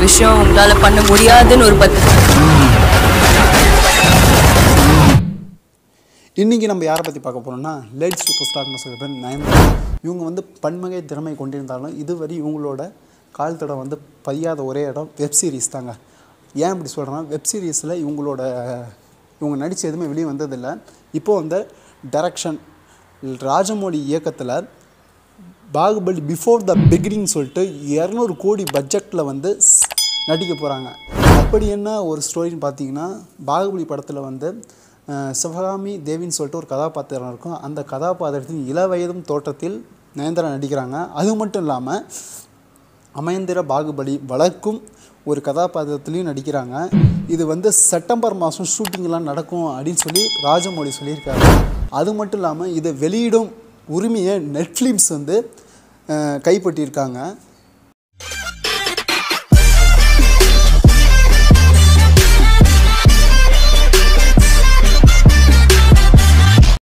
விஷயம் உங்களால் பண்ண முடியாதுன்னு ஒரு பத்து இன்றைக்கி நம்ம யாரை பற்றி பார்க்க போகிறோம்னா லேடி சூப்பர் ஸ்டார்னு சொல்கிற பேர் நயன்தாரா இவங்க வந்து பன்மகை திறமை கொண்டிருந்தாலும் இதுவரை இவங்களோட கால் தடம் வந்து பதியாத ஒரே இடம் வெப் சீரிஸ் தாங்க ஏன் இப்படி சொல்கிறேன்னா வெப் சீரிஸில் இவங்களோட இவங்க நடித்த எதுவுமே வெளியே வந்ததில்லை இப்போது வந்து டைரக்ஷன் ராஜமௌழி இயக்கத்தில் பாகுபலி பிஃபோர் த பிகினிங் சொல்லிட்டு இரநூறு கோடி பட்ஜெட்டில் வந்து ஸ்- நடிக்க போகிறாங்க அப்படி என்ன ஒரு ஸ்டோரின்னு பார்த்தீங்கன்னா பாகுபலி படத்தில் வந்து அஹ், சிவகாமி தேவின்னு சொல்லிட்டு ஒரு கதாபாத்திரம் இருக்கும் அந்த கதாபாத்திரத்தின் இளவயதும் தோற்றத்தில் நயன்தாரா நடிக்கிறாங்க அது மட்டும் இல்லாமல் அமயந்திர பாகுபலி வளர்க்கும் ஒரு கதாபாத்திரத்துலையும் நடிக்கிறாங்க இது வந்து செப்டம்பர் மாதம் ஷூட்டிங்லாம் நடக்கும் அப்படின்னு சொல்லி ராஜமௌழி சொல்லியிருக்காரு அது மட்டும் இல்லாமல் இதை வெளியிடும் உரிமையை நெட்ஃப்ளிக்ஸ் வந்து அஹ், கைப்பற்றியிருக்காங்க